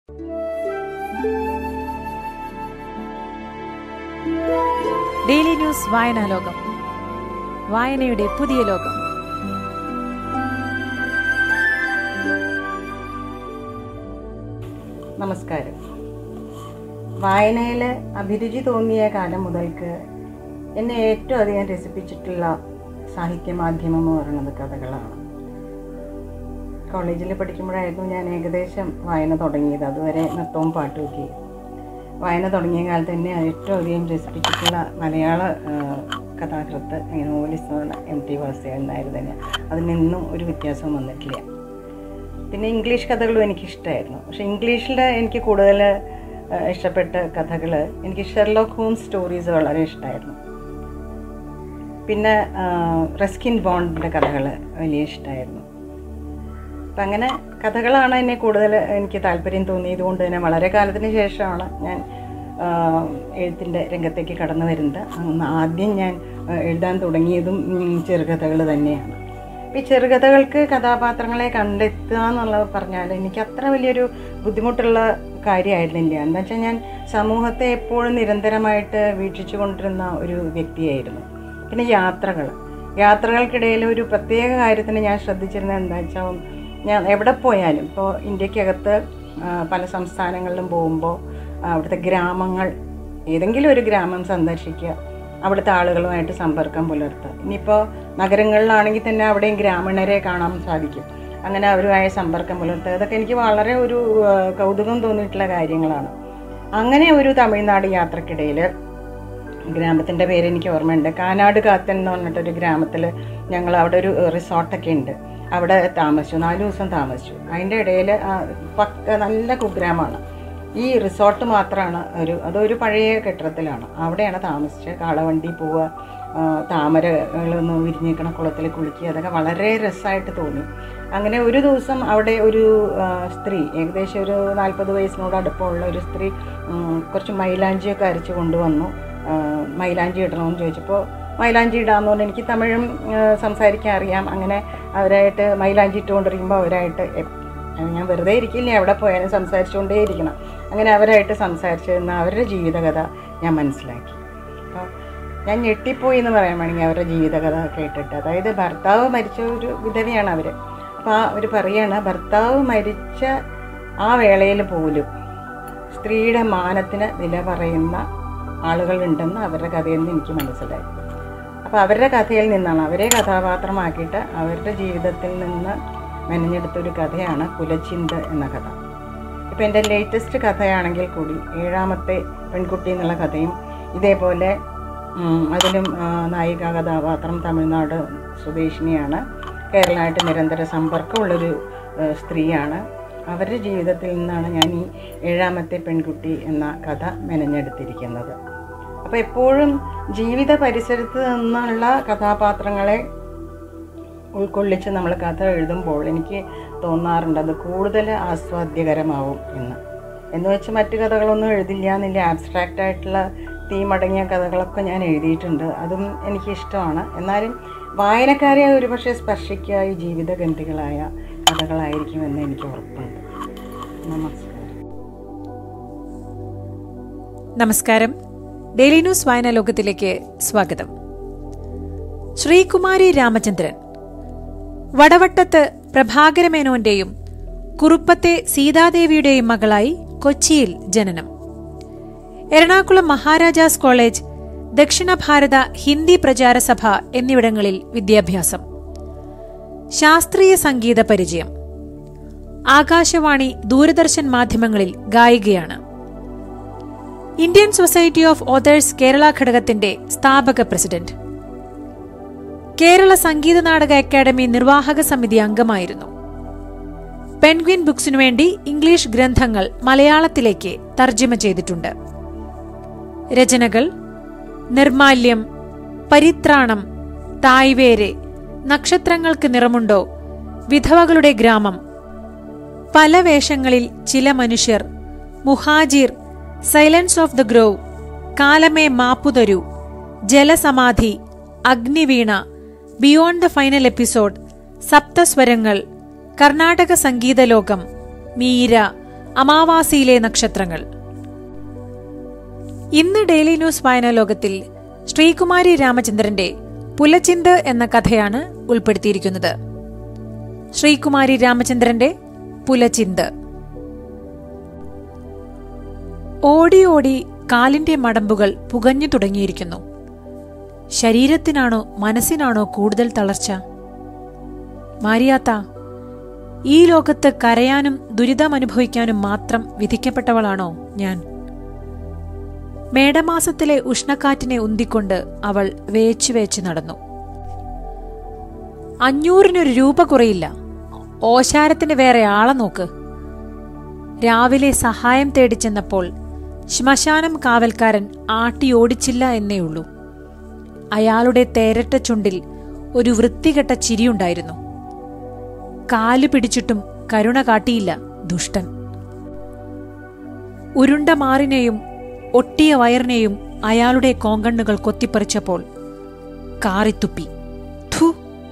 daily news വായനാ ലോകം വായനയുടെ പുതിയ ലോകം നമസ്കാരം വായനയിൽ അഭിരുചി തോന്നിയ കാലം മുതൽക്ക് എന്നെ ഏറ്റവും അധികം രസിപ്പിച്ചിട്ടുള്ള സാഹിത്യ മാധ്യമം എന്ന് പറയുന്നത് കഥകളാണ് കോളേജിൽ പഠിക്കുമ്പോഴായിരുന്നു ഞാൻ ഏകദേശം വായന തുടങ്ങിയത് അതുവരെ നൃത്തവും പാട്ടുമൊക്കെ വായന തുടങ്ങിയ കാലത്ത് തന്നെ ഏറ്റവും അധികം രസിപ്പിച്ചിട്ടുള്ള മലയാള ആ, കഥാകൃത്ത് novelist M T Vasudevan Nair തന്നെ അതിൽ നിന്നും ഒരു വ്യത്യാസവും വന്നിട്ടില്ല പിന്നെ ഇംഗ്ലീഷ് കഥകളും എനിക്കിഷ്ടമായിരുന്നു പക്ഷേ ഇംഗ്ലീഷിൽ എനിക്ക് കൂടുതൽ ആ, ഇഷ്ടപ്പെട്ട കഥകൾ എനിക്ക് ഷെർലോക്ക് ഹോംസ് സ്റ്റോറീസ് വളരെ ഇഷ്ടമായിരുന്നു പിന്നെ ആ, റസ്കിൻ ബോണ്ടിൻ്റെ കഥകൾ വലിയ ഇഷ്ടമായിരുന്നു അപ്പം അങ്ങനെ കഥകളാണ് എന്നെ കൂടുതൽ എനിക്ക് താല്പര്യം തോന്നിയത് കൊണ്ട് തന്നെ വളരെ കാലത്തിന് ശേഷമാണ് ഞാൻ എഴുത്തിൻ്റെ രംഗത്തേക്ക് കടന്നു വരുന്നത് അന്ന് ആദ്യം ഞാൻ ആ, എഴുതാൻ തുടങ്ങിയതും ഉം, ചെറുകഥകൾ തന്നെയാണ് അപ്പം ഈ ചെറുകഥകൾക്ക് കഥാപാത്രങ്ങളെ കണ്ടെത്തുക എന്നുള്ളത് പറഞ്ഞാൽ എനിക്ക് അത്ര വലിയൊരു ബുദ്ധിമുട്ടുള്ള കാര്യമായിരുന്നില്ല എന്താ വെച്ചാൽ ഞാൻ സമൂഹത്തെ എപ്പോഴും നിരന്തരമായിട്ട് വീക്ഷിച്ചു കൊണ്ടിരുന്ന ഒരു വ്യക്തിയായിരുന്നു പിന്നെ യാത്രകൾ യാത്രകൾക്കിടയിൽ ഒരു പ്രത്യേക കാര്യത്തിന് ഞാൻ ശ്രദ്ധിച്ചിരുന്നത് എന്താ വെച്ചാൽ ഞാൻ എവിടെ പോയാലും ഇപ്പോൾ ഇന്ത്യക്കകത്ത് ആ, പല സംസ്ഥാനങ്ങളിലും പോകുമ്പോൾ അവിടുത്തെ ഗ്രാമങ്ങൾ ഏതെങ്കിലും ഒരു ഗ്രാമം സന്ദർശിക്കുക അവിടുത്തെ ആളുകളുമായിട്ട് സമ്പർക്കം പുലർത്തുക ഇനിയിപ്പോൾ നഗരങ്ങളിലാണെങ്കിൽ തന്നെ അവിടെയും ഗ്രാമീണരെ കാണാൻ സാധിക്കും അങ്ങനെ അവരുമായി സമ്പർക്കം പുലർത്തുക ഇതൊക്കെ എനിക്ക് വളരെ ഒരു ആ, കൗതുകം തോന്നിയിട്ടുള്ള കാര്യങ്ങളാണ് അങ്ങനെ ഒരു തമിഴ്നാട് യാത്രക്കിടയിൽ ഗ്രാമത്തിൻ്റെ പേര് എനിക്ക് ഓർമ്മയുണ്ട് കാനാട് കാത്തൻ എന്ന് പറഞ്ഞിട്ടൊരു ഗ്രാമത്തിൽ ഞങ്ങൾ അവിടെ ഒരു റിസോർട്ടൊക്കെ ഉണ്ട് അവിടെ താമസിച്ചു നാല് ദിവസം താമസിച്ചു അതിൻ്റെ ഇടയിൽ പക്ക നല്ല കുഗ്രാമമാണ് ഈ റിസോർട്ട് മാത്രമാണ് ഒരു അതൊരു പഴയ കെട്ടിടത്തിലാണ് അവിടെയാണ് താമസിച്ചത് കാളവണ്ടി പോവുക ആ, താമരകളൊന്ന് വിരിഞ്ഞിരിക്കണ കുളത്തിൽ കുളിക്കുക അതൊക്കെ വളരെ രസമായിട്ട് തോന്നി അങ്ങനെ ഒരു ദിവസം അവിടെ ഒരു ആ, സ്ത്രീ ഏകദേശം ഒരു നാൽപ്പത് വയസ്സിനോട് അടുപ്പമുള്ള ഒരു സ്ത്രീ ഉം, കുറച്ച് മൈലാഞ്ചിയൊക്കെ അരച്ച് കൊണ്ടുവന്നു ആ, മൈലാഞ്ചി ഇടണമെന്ന് ചോദിച്ചപ്പോൾ മൈലാഞ്ചി ഇടാമെന്ന് പറഞ്ഞാൽ എനിക്ക് തമിഴും ആ, സംസാരിക്കാൻ അറിയാം അങ്ങനെ അവരായിട്ട് മൈലാഞ്ചി ഇട്ടുകൊണ്ടിരിക്കുമ്പോൾ അവരായിട്ട് എപ്- ഞാൻ വെറുതെ ഇരിക്കില്ല എവിടെ പോയാലും സംസാരിച്ചുകൊണ്ടേ ഇരിക്കണം അങ്ങനെ അവരായിട്ട് സംസാരിച്ചു നിന്ന് അവരുടെ ജീവിതകഥ ഞാൻ മനസ്സിലാക്കി അപ്പോൾ ഞാൻ ഞെട്ടിപ്പോയി എന്ന് പറയാൻ വേണമെങ്കിൽ അവരുടെ ജീവിതകഥ കേട്ടിട്ട് അതായത് ഭർത്താവ് മരിച്ച ഒരു വിധവയാണ് അവർ അപ്പോൾ ആ അവർ പറയാണ് ഭർത്താവ് മരിച്ച ആ വേളയിൽ പോലും സ്ത്രീയുടെ മാനത്തിന് വില പറയുന്ന ആളുകളുണ്ടെന്ന് അവരുടെ കഥയിൽ നിന്ന് എനിക്ക് മനസ്സിലായി അപ്പോൾ അവരുടെ കഥയിൽ നിന്നാണ് അവരെ കഥാപാത്രമാക്കിയിട്ട് അവരുടെ ജീവിതത്തിൽ നിന്ന് മെനഞ്ഞെടുത്തൊരു കഥയാണ് കുലച്ചിന്ത് എന്ന കഥ ഇപ്പോൾ എൻ്റെ ലേറ്റസ്റ്റ് കഥയാണെങ്കിൽ കൂടി ഏഴാമത്തെ പെൺകുട്ടി എന്നുള്ള കഥയും ഇതേപോലെ ഉം, അതിലും ആ, നായിക കഥാപാത്രം തമിഴ്നാട് സ്വദേശിനിയാണ് കേരളമായിട്ട് നിരന്തര സമ്പർക്കമുള്ളൊരു ആ, സ്ത്രീയാണ് അവരുടെ ജീവിതത്തിൽ നിന്നാണ് ഞാൻ ഈ ഏഴാമത്തെ പെൺകുട്ടി എന്ന കഥ മെനഞ്ഞെടുത്തിരിക്കുന്നത് അപ്പോൾ എപ്പോഴും ജീവിത പരിസരത്ത് നിന്നുള്ള കഥാപാത്രങ്ങളെ ഉൾക്കൊള്ളിച്ച് നമ്മൾ കഥ എഴുതുമ്പോൾ എനിക്ക് തോന്നാറുണ്ട് അത് കൂടുതൽ ആസ്വാദ്യകരമാവും എന്ന് എന്ന് വെച്ച് മറ്റു കഥകളൊന്നും എഴുതില്ല എന്നില്ല ആബ്സ്ട്രാക്റ്റ് ആയിട്ടുള്ള തീം അടങ്ങിയ കഥകളൊക്കെ ഞാൻ എഴുതിയിട്ടുണ്ട് അതും എനിക്കിഷ്ടമാണ് എന്നാലും വായനക്കാരെ ഒരുപക്ഷെ സ്പർശിക്കുക ഈ ജീവിതഗന്ധികളായ കഥകളായിരിക്കുമെന്ന് എനിക്ക് ഉറപ്പുണ്ട് നമസ്കാരം നമസ്കാരം ഡെയിലി ന്യൂസ് വായനാ ലോകത്തിലേക്ക് സ്വാഗതം ശ്രീകുമാരി രാമചന്ദ്രൻ വടവട്ടത്ത് പ്രഭാകരമേനോന്റെയും കുറുപ്പത്തെ സീതാദേവിയുടെയും മകളായി കൊച്ചിയിൽ ജനനം എറണാകുളം മഹാരാജാസ് കോളേജ് ദക്ഷിണ ഭാരത ഹിന്ദി പ്രചാര സഭ എന്നിവിടങ്ങളിൽ വിദ്യാഭ്യാസം ശാസ്ത്രീയ സംഗീത പരിചയം ആകാശവാണി ദൂരദർശൻ മാധ്യമങ്ങളിൽ ഗായികയാണ് Indian Society of Authors Kerala ഘടകത്തിന്റെ സ്ഥാപക പ്രസിഡന്റ് കേരള സംഗീത നാടക അക്കാദമി നിർവാഹക സമിതി അംഗമായിരുന്നു പെൻഗ്വിൻ ബുക്സിനു വേണ്ടി ഇംഗ്ലീഷ് ഗ്രന്ഥങ്ങൾ മലയാളത്തിലേക്ക് തർജ്ജമ ചെയ്തിട്ടുണ്ട് രചനകൾ നിർമാല്യം പരിത്രാണം തായ്വേര് നക്ഷത്രങ്ങൾക്ക് നിറമുണ്ടോ വിധവകളുടെ ഗ്രാമം പല വേഷങ്ങളിൽ ചില മനുഷ്യർ Muhajir silence of the grove കാലമേ മാപ്പുതരൂ Jalasamadhi Agniveena beyond the final episode Sapthaswarangal കർണാടക സംഗീത ലോകം മീര അമാവാസിയിലെ നക്ഷത്രങ്ങൾ ഇന്ന് ഡെയിലി ന്യൂസ് വായനാ ലോകത്തിൽ ശ്രീകുമാരി രാമചന്ദ്രന്റെ പുലച്ചിന്ത് എന്ന കഥയാണ് ഉൾപ്പെടുത്തിയിരിക്കുന്നത് ശ്രീകുമാരി രാമചന്ദ്രന്റെ പുലച്ചിന്ത് ഓടി ഓടി കാലിന്റെ മടമ്പുകൾ പുകഞ്ഞു തുടങ്ങിയിരിക്കുന്നു ശരീരത്തിനാണോ മനസ്സിനാണോ കൂടുതൽ തളർച്ച മാരിയാത്ത ഈ ലോകത്ത് കരയാനും ദുരിതമനുഭവിക്കാനും മാത്രം വിധിക്കപ്പെട്ടവളാണോ ഞാൻ മേടമാസത്തിലെ ഉഷ്ണക്കാറ്റിനെ ഉന്തിക്കൊണ്ട് അവൾ വേച്ചു വേച്ച് നടന്നു അഞ്ഞൂറിനൊരു രൂപ കുറയില്ല ഓശാരത്തിന് വേറെ ആളെ നോക്ക് രാവിലെ സഹായം തേടി ചെന്നപ്പോൾ ശ്മശാനം കാവൽക്കാരൻ ആട്ടിയോടിച്ചില്ല എന്നേയുള്ളൂ അയാളുടെ തേരട്ട ചുണ്ടിൽ ഒരു വൃത്തികെട്ട ചിരിയുണ്ടായിരുന്നു കാലു പിടിച്ചിട്ടും കരുണ കാട്ടിയില്ല ദുഷ്ടൻ ഉരുണ്ട മാറിനെയും ഒട്ടിയ വയറിനെയും അയാളുടെ കോങ്കണ്ണുകൾ കൊത്തിപ്പറിച്ചപ്പോൾ കാറിത്തുപ്പി ഥു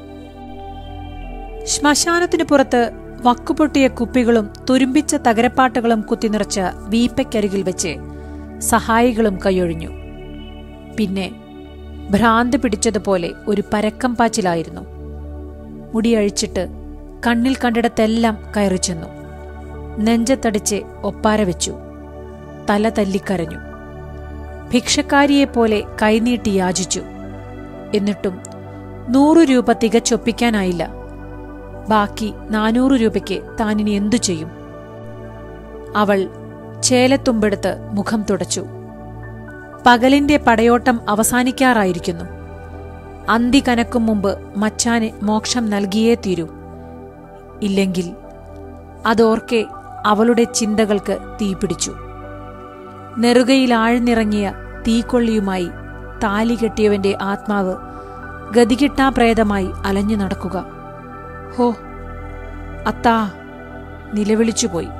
ശ്മശാനത്തിനു പുറത്ത് വക്കുപൊട്ടിയ കുപ്പികളും തുരുമ്പിച്ച തകരപ്പാട്ടുകളും കുത്തിനിറച്ച വീപ്പയ്ക്കരികിൽ വെച്ച് സഹായികളും കൈയൊഴിഞ്ഞു പിന്നെ ഭ്രാന്ത് പിടിച്ചതുപോലെ ഒരു പരക്കം പാച്ചിലായിരുന്നു മുടിയഴിച്ചിട്ട് കണ്ണിൽ കണ്ടിടത്തെല്ലാം കയറി ചെന്നു നെഞ്ചത്തടിച്ച് ഒപ്പാര വെച്ചു തല തല്ലിക്കരഞ്ഞു ഭിക്ഷക്കാരിയെപ്പോലെ കൈനീട്ടി യാചിച്ചു എന്നിട്ടും നൂറു രൂപ തികച്ചൊപ്പിക്കാനായില്ല ബാക്കി നാനൂറ് രൂപയ്ക്ക് താനിനി എന്തു ചെയ്യും അവൾ ചേലത്തുമ്പെടുത്ത് മുഖം തുടച്ചു പകലിന്റെ പടയോട്ടം അവസാനിക്കാറായിരിക്കുന്നു അന്തി കനക്കും മുമ്പ് മച്ചാന് മോക്ഷം നൽകിയേ തീരൂ ഇല്ലെങ്കിൽ അതോർക്കെ അവളുടെ ചിന്തകൾക്ക് തീപിടിച്ചു നെറുകയിൽ ആഴ്ന്നിറങ്ങിയ തീക്കൊള്ളിയുമായി താലി കെട്ടിയവന്റെ ആത്മാവ് ഗതികിട്ടാപ്രേതമായി അലഞ്ഞു നടക്കുക ഹോ അത്താ നിലവിളിച്ചുപോയി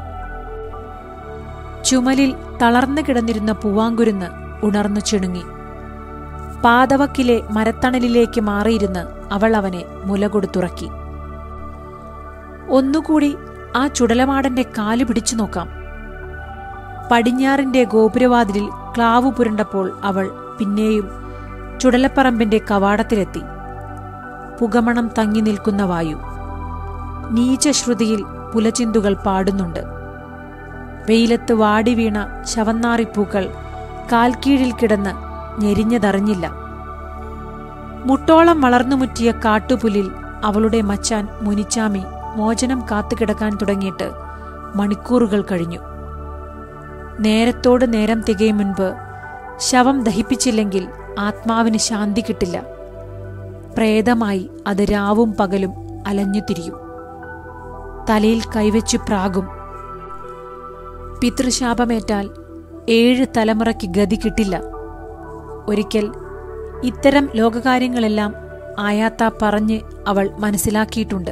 ചുമലിൽ തളർന്നു കിടന്നിരുന്ന പൂവാങ്കുരുന്ന് ഉണർന്നു ചിണുങ്ങി പാതവക്കിലെ മരത്തണലിലേക്ക് മാറിയിരുന്ന് അവൾ അവനെ മുലകൊടുത്തുറക്കി ഒന്നുകൂടി ആ ചുടലമാടന്റെ കാല് പിടിച്ചു നോക്കാം പടിഞ്ഞാറിന്റെ ഗോപുരവാതിലിൽ ക്ലാവു പുരണ്ടപ്പോൾ അവൾ പിന്നെയും ചുടലപ്പറമ്പിന്റെ കവാടത്തിലെത്തി പുകമണം തങ്ങി നിൽക്കുന്ന വായു നീചശ്രുതിയിൽ പുലചിന്തുകൾ പാടുന്നുണ്ട് വെയിലത്ത് വാടി വീണ ശവന്നാറിപ്പൂക്കൾ കാൽക്കീഴിൽ കിടന്ന് ഞെരിഞ്ഞതറിഞ്ഞില്ല മുട്ടോളം വളർന്നുമുറ്റിയ കാട്ടുപുലിൽ അവളുടെ മച്ചാൻ മുനിച്ചാമി മോചനം കാത്തുകിടക്കാൻ തുടങ്ങിയിട്ട് മണിക്കൂറുകൾ കഴിഞ്ഞു നേരത്തോട് നേരം തികയും മുൻപ് ശവം ദഹിപ്പിച്ചില്ലെങ്കിൽ ആത്മാവിന് ശാന്തി കിട്ടില്ല പ്രേതമായി അത് രാവും പകലും അലഞ്ഞു തിരിയും തലയിൽ കൈവച്ചു പ്രാകും പിതൃശാപമേറ്റാൽ ഏഴ് തലമുറയ്ക്ക് ഗതി കിട്ടില്ല ഒരിക്കൽ ഇത്തരം ലോകകാര്യങ്ങളെല്ലാം ആയാത്ത പറഞ്ഞ് അവൾ മനസ്സിലാക്കിയിട്ടുണ്ട്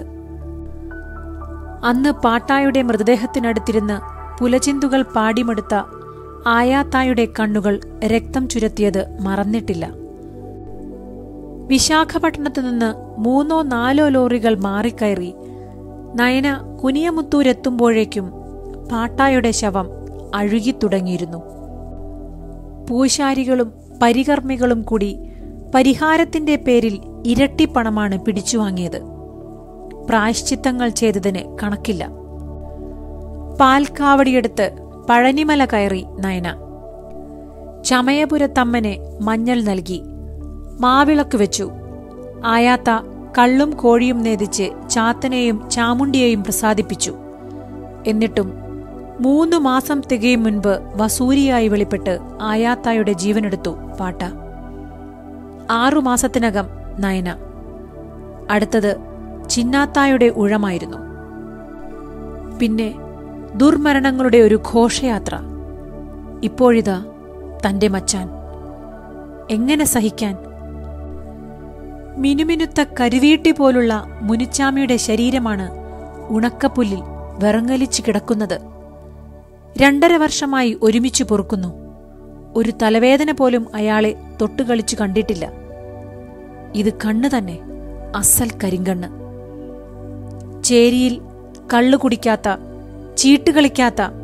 അന്ന് പാട്ടായുടെ മൃതദേഹത്തിനടുത്തിരുന്ന് പുലചിന്തുകൾ പാടിമെടുത്ത ആയാത്തായുടെ കണ്ണുകൾ രക്തം ചുരത്തിയത് മറന്നിട്ടില്ല വിശാഖപട്ടണത്തു നിന്ന് മൂന്നോ നാലോ ലോറികൾ മാറിക്കയറി നയന കുനിയമുത്തൂരെത്തുമ്പോഴേക്കും പാട്ടായുടെ ശവം അഴുകിത്തുടങ്ങിയിരുന്നു പൂശാരികളും പരികർമ്മികളും കൂടി പരിഹാരത്തിന്റെ പേരിൽ ഇരട്ടിപ്പണമാണ് പിടിച്ചുവാങ്ങിയത് പ്രായശ്ചിത്തങ്ങൾ ചെയ്തതിന് കണക്കില്ല പാൽക്കാവടിയെടുത്ത് പഴനിമല കയറി നയന ചമയപുരത്തമ്മനെ മഞ്ഞൾ നൽകി മാവിളക്ക് വെച്ചു ആയാത്ത കള്ളും കോഴിയും നേതിച്ച് ചാത്തനെയും ചാമുണ്ടിയെയും പ്രസാദിപ്പിച്ചു എന്നിട്ടും മൂന്നു മാസം തികയും മുൻപ് വസൂരിയായി വെളിപ്പെട്ട് ആയാത്തായുടെ ജീവനെടുത്തു പാട്ട ആറുമാസത്തിനകം നയന അടുത്തത് ചിന്നാത്തായുടെ ഉഴമായിരുന്നു പിന്നെ ദുർമരണങ്ങളുടെ ഒരു ഘോഷയാത്ര ഇപ്പോഴിതാ തന്റെ മച്ചാൻ എങ്ങനെ സഹിക്കാൻ മിനുമിനുത്ത കരുവീട്ടി പോലുള്ള മുനിച്ചാമിയുടെ ശരീരമാണ് ഉണക്കപ്പുല്ലിൽ വിറങ്ങലിച്ചു കിടക്കുന്നത് രണ്ടര വർഷമായി ഒരുമിച്ച് പൊറുക്കുന്നു ഒരു തലവേദന പോലും അയാളെ തൊട്ടുകളിച്ചു കണ്ടിട്ടില്ല ഇത് കണ്ണ് തന്നെ അസൽ കരിങ്കണ്ണ് ചേരിയിൽ കള്ളു കുടിക്കാത്ത ചീട്ടുകളിക്കാത്ത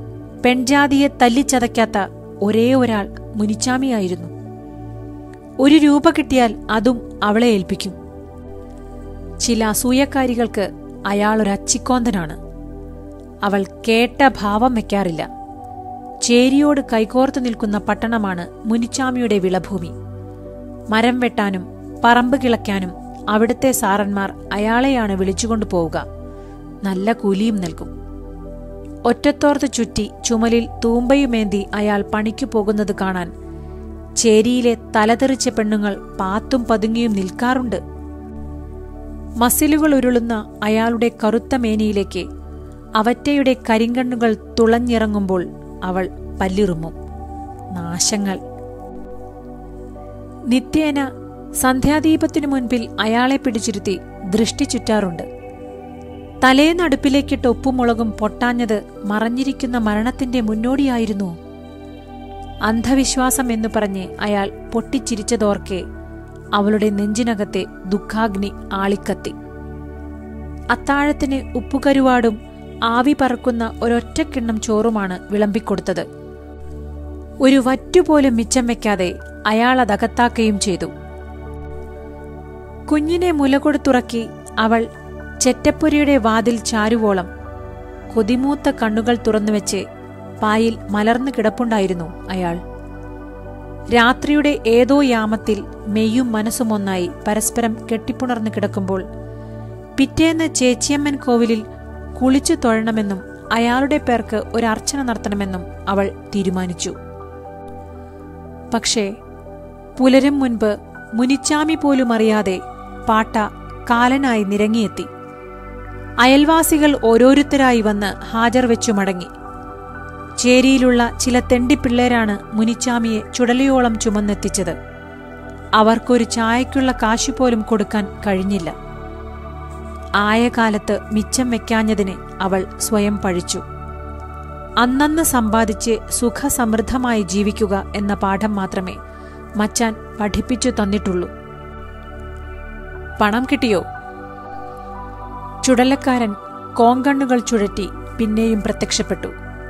പെൺജാതിയെ തല്ലിച്ചതയ്ക്കാത്ത ഒരേ ഒരാൾ മുനിച്ചാമിയായിരുന്നു ഒരു രൂപ കിട്ടിയാൽ അതും അവളെ ഏൽപ്പിക്കും ചില അസൂയക്കാരികൾക്ക് അയാൾ ഒരു അച്ചിക്കോന്തനാണ് അവൾ കേട്ട ഭാവം വെക്കാറില്ല ചേരിയോട് കൈകോർത്ത് നിൽക്കുന്ന പട്ടണമാണ് മുനിച്ചാമിയുടെ വിളഭൂമി മരം വെട്ടാനും പറമ്പ് കിളയ്ക്കാനും അവിടുത്തെ സാറന്മാർ അയാളെയാണ് വിളിച്ചുകൊണ്ടു പോവുക നല്ല കൂലിയും നൽകും ഒറ്റത്തോർത്ത് ചുറ്റി ചുമലിൽ തൂമ്പയുമേന്തി അയാൾ പണിക്കു പോകുന്നത് കാണാൻ ചേരിയിലെ തലതെറിച്ച പെണ്ണുങ്ങൾ പാത്തും പതുങ്ങിയും നിൽക്കാറുണ്ട് മസിലുകൾ ഉരുളുന്ന അയാളുടെ കറുത്ത മേനിയിലേക്ക് അവറ്റയുടെ കരിങ്കണ്ണുകൾ തുളഞ്ഞിറങ്ങുമ്പോൾ അവൾ പല്ലിറുമും നാശങ്ങൾ നിത്യേന സന്ധ്യാദീപത്തിനു മുൻപിൽ അയാളെ പിടിച്ചിരുത്തി ദൃഷ്ടി ചുറ്റാറുണ്ട് തലേന്നടുപ്പിലേക്കിട്ട് ഉപ്പുമുളകും പൊട്ടാഞ്ഞത് മറഞ്ഞിരിക്കുന്ന മരണത്തിന്റെ മുന്നോടിയായിരുന്നു അന്ധവിശ്വാസം എന്നു പറഞ്ഞ് അയാൾ പൊട്ടിച്ചിരിച്ചതോർക്കെ അവളുടെ നെഞ്ചിനകത്തെ ദുഃഖാഗ്നി ആളിക്കത്തി അത്താഴത്തിന് ഉപ്പുകരുവാടും ആവി പറക്കുന്ന ഒരൊറ്റക്കിണ്ണം ചോറുമാണ് വിളമ്പിക്കൊടുത്തത് ഒരു വറ്റുപോലും മിച്ചം വെക്കാതെ അയാൾ അതകത്താക്കുകയും ചെയ്തു കുഞ്ഞിനെ മുലകൊടുത്തുറക്കി അവൾ ചെറ്റപ്പുരയുടെ വാതിൽ ചാരുവോളം കൊതിമൂത്ത കണ്ണുകൾ തുറന്നുവെച്ച് പായിൽ മലർന്നു കിടപ്പുണ്ടായിരുന്നു അയാൾ രാത്രിയുടെ ഏതോ യാമത്തിൽ മെയ്യും മനസ്സും ഒന്നായി പരസ്പരം കെട്ടിപ്പുണർന്നു കിടക്കുമ്പോൾ പിറ്റേന്ന് ചേച്ചിയമ്മൻ കോവിലിൽ കുളിച്ചു തൊഴണമെന്നും അയാളുടെ പേർക്ക് ഒരു അർച്ചന നടത്തണമെന്നും അവൾ തീരുമാനിച്ചു പക്ഷേ പുലരും മുൻപ് മുനിച്ചാമി പോലും അറിയാതെ പാട്ട കാലനായി നിരങ്ങിയെത്തി അയൽവാസികൾ ഓരോരുത്തരായി വന്ന് ഹാജർ വെച്ചു മടങ്ങി ചേരിയിലുള്ള ചില തെണ്ടിപ്പിള്ളേരാണ് മുനിച്ചാമിയെ ചുടലയോളം ചുമന്നെത്തിച്ചത് അവർക്കൊരു ചായക്കുള്ള കാശുപോലും കൊടുക്കാൻ കഴിഞ്ഞില്ല ആയ കാലത്ത് മിച്ചം വെക്കാഞ്ഞതിന് അവൾ സ്വയം പഴിച്ചു അന്നന്ന് സമ്പാദിച്ച് സുഖസമൃദ്ധമായി ജീവിക്കുക എന്ന പാഠം മാത്രമേ മച്ചാൻ പഠിപ്പിച്ചു തന്നിട്ടുള്ളൂ പണം കിട്ടിയോ ചുടലക്കാരൻ കോങ്കണ്ണുകൾ ചുഴറ്റി പിന്നെയും പ്രത്യക്ഷപ്പെട്ടു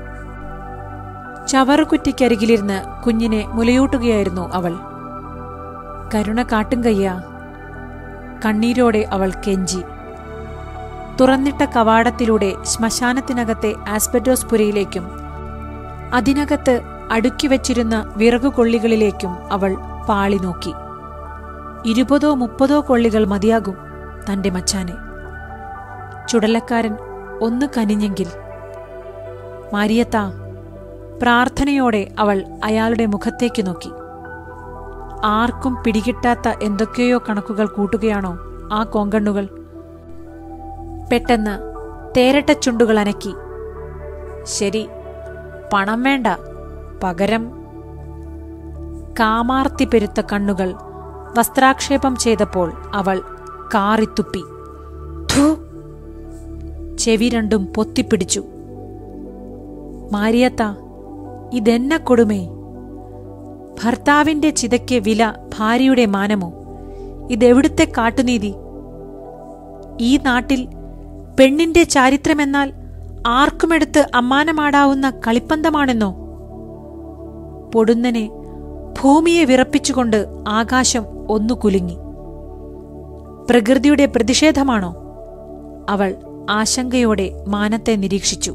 ചവറുകുറ്റിക്കരികിലിരുന്ന് കുഞ്ഞിനെ മുലയൂട്ടുകയായിരുന്നു അവൾ കരുണ കാട്ടും കയ്യ കണ്ണീരോടെ അവൾ കെഞ്ചി തുറന്നിട്ട കവാടത്തിലൂടെ ശ്മശാനത്തിനകത്തെ ആസ്പെറ്റോസ് പുരയിലേക്കും അതിനകത്ത് അടുക്കി വച്ചിരുന്ന വിറകുകൊള്ളികളിലേക്കും അവൾ പാളി നോക്കി ഇരുപതോ മുപ്പതോ കൊള്ളികൾ മതിയാകും തന്റെ മച്ചാനെ ചുടലക്കാരൻ ഒന്ന് കനിഞ്ഞെങ്കിൽ മാരിയത്ത പ്രാർത്ഥനയോടെ അവൾ അയാളുടെ മുഖത്തേക്ക് നോക്കി ആർക്കും പിടികിട്ടാത്ത എന്തൊക്കെയോ കണക്കുകൾ കൂട്ടുകയാണോ ആ കോങ്കണ്ണുകൾ പെട്ടെന്ന് തേരട്ട ചുണ്ടുകൾ അനക്കി ശരി പണം വേണ്ട പകരം കാമാർത്തി പെരുത്ത കണ്ണുകൾ വസ്ത്രാക്ഷേപം ചെയ്തപ്പോൾ അവൾ കാറിത്തുപ്പി ധൂ ചെവി രണ്ടും പൊത്തിപ്പിടിച്ചു മാരിയത്ത ഇതെന്ന കൊടുമേ ഭർത്താവിന്റെ ചിതയ്ക്ക് വില ഭാര്യയുടെ മാനമോ ഇതെവിടുത്തെ കാട്ടുനീതി ഈ നാട്ടിൽ പെണ്ണിന്റെ ചാരിത്രമെന്നാൽ ആർക്കുമെടുത്ത് അമ്മാനമാടാവുന്ന കളിപ്പന്തമാണെന്നോ പൊടുന്നനെ ഭൂമിയെ വിറപ്പിച്ചുകൊണ്ട് ആകാശം ഒന്നു കുലുങ്ങി പ്രകൃതിയുടെ പ്രതിഷേധമാണോ അവൾ ആശങ്കയോടെ മാനത്തെ നിരീക്ഷിച്ചു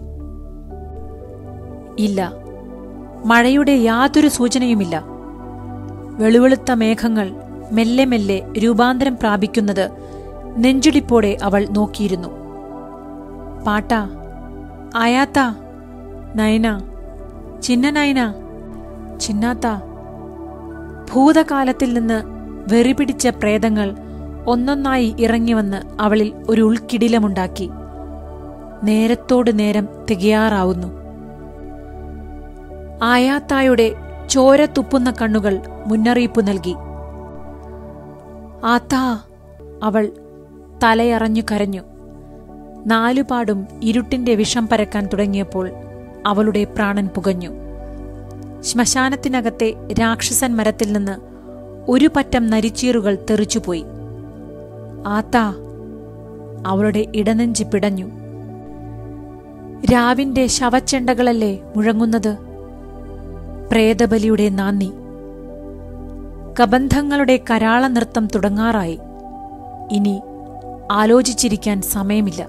ഇല്ല മഴയുടെ യാതൊരു സൂചനയുമില്ല വെളുവെളുത്ത മേഘങ്ങൾ മെല്ലെ മെല്ലെ രൂപാന്തരം പ്രാപിക്കുന്നത് നെഞ്ചുടിപ്പോടെ അവൾ നോക്കിയിരുന്നു പാട്ട ആയാത്ത നയന ചിന്ന നയന ചിന്നാത്ത ഭൂതകാലത്തിൽ നിന്ന് വെറിപിടിച്ച പ്രേതങ്ങൾ ഒന്നൊന്നായി ഇറങ്ങിവന്ന് അവളിൽ ഒരു ഉൾക്കിടിലമുണ്ടാക്കി നേരത്തോട് നേരം തികയാറാവുന്നു ആയാത്തായുടെ ചോര തുപ്പുന്ന കണ്ണുകൾ മുന്നറിയിപ്പ് നൽകി ആത്താ അവൾ തലയറഞ്ഞു കരഞ്ഞു നാലുപാടും ഇരുട്ടിന്റെ വിഷം പരക്കാൻ തുടങ്ങിയപ്പോൾ അവളുടെ പ്രാണൻ പുകഞ്ഞു ശ്മശാനത്തിനകത്തെ രാക്ഷസൻ മരത്തിൽ നിന്ന് ഒരു പറ്റം നരിച്ചീറുകൾ തെറിച്ചുപോയി ആത്താ അവളുടെ ഇടനെഞ്ചി പിടഞ്ഞു രാവിന്റെ ശവച്ചെണ്ടകളല്ലേ മുഴങ്ങുന്നത് പ്രേതബലിയുടെ നാന്ദി കബന്ധങ്ങളുടെ കരാള നൃത്തം തുടങ്ങാറായി ഇനി ആലോചിച്ചിരിക്കാൻ സമയമില്ല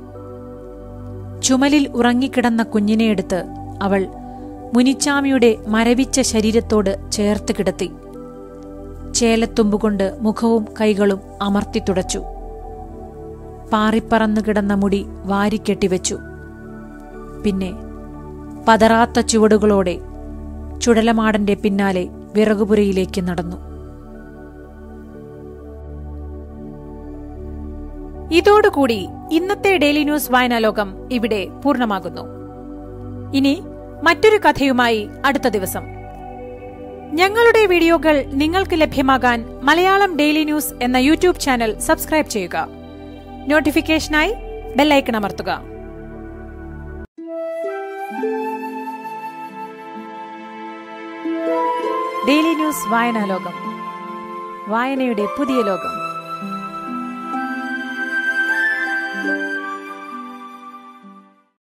ചുമലിൽ ഉറങ്ങിക്കിടന്ന കുഞ്ഞിനെ എടുത്ത് അവൾ മുനിച്ചാമിയുടെ മരവിച്ച ശരീരത്തോട് ചേർത്ത് കിടത്തി ചേലത്തുമ്പുകൊണ്ട് മുഖവും കൈകളും അമർത്തി തുടച്ചു പാറിപ്പറന്നു കിടന്ന മുടി വാരിക്കെട്ടിവെച്ചു പിന്നെ പതറാത്ത ചുവടുകളോടെ ചുടലമാടന്റെ പിന്നാലെ വിറകുപുരയിലേക്ക് നടന്നു ഇതോടുകൂടി ഇന്നത്തെ ഡെയിലി ന്യൂസ് വായനാലോകം ഇവിടെ പൂർണ്ണമാകുന്നു ഇനി മറ്റൊരു കഥയുമായി അടുത്ത ദിവസം ഞങ്ങളുടെ വീഡിയോകൾ നിങ്ങൾക്ക് ലഭ്യമാകാൻ മലയാളം ഡെയിലി ന്യൂസ് എന്ന യൂട്യൂബ് ചാനൽ സബ്സ്ക്രൈബ് ചെയ്യുക നോട്ടിഫിക്കേഷനായി ബെല്ലൈക്കൺ അമർത്തുക ഡെയിലി ന്യൂസ് വായനാലോകം വായനയുടെ പുതിയ ലോകം